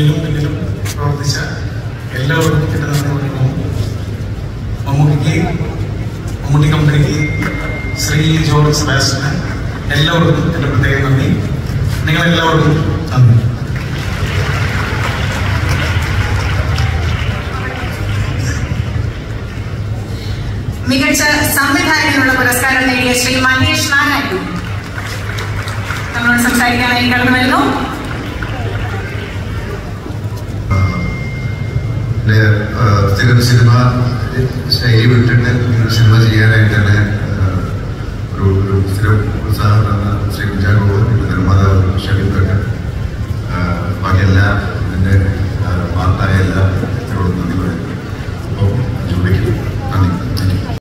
മുന്നിലും പിന്നിലും പ്രവർത്തിച്ച എല്ലാവർക്കും എൻ്റെ നന്ദി പറയുന്നു മമ്മൂട്ടിക്ക് മമ്മൂട്ടി കമ്പനിക്ക് ശ്രീ ജോർജ് സെബാസ്റ്റ്യന് എല്ലാവർക്കും എൻ്റെ പ്രത്യേക നന്ദി നിങ്ങളെല്ലാവർക്കും നന്ദി മികച്ച സംവിധായകനുള്ള പുരസ്കാരം നേടിയ ശ്രീ മഹേഷ് നാരായണൻ നമ്മളോട് സംസാരിക്കാനായി കടന്നു വരുന്നു പിന്നെ, ആ, സ്ഥിരം സിനിമ ശൈലി വിട്ടിട്ട് ഇങ്ങനെ സിനിമ ചെയ്യാനായിട്ട് തന്നെ ആ, ഒരു ഒരു സ്ഥിരം ഉത്സാഹം തന്ന ശ്രീ കുഞ്ചാക്കോ പിന്നെ നിർമ്മാതാവ് ഷബീബൊക്കെ ബാക്കി എല്ലാ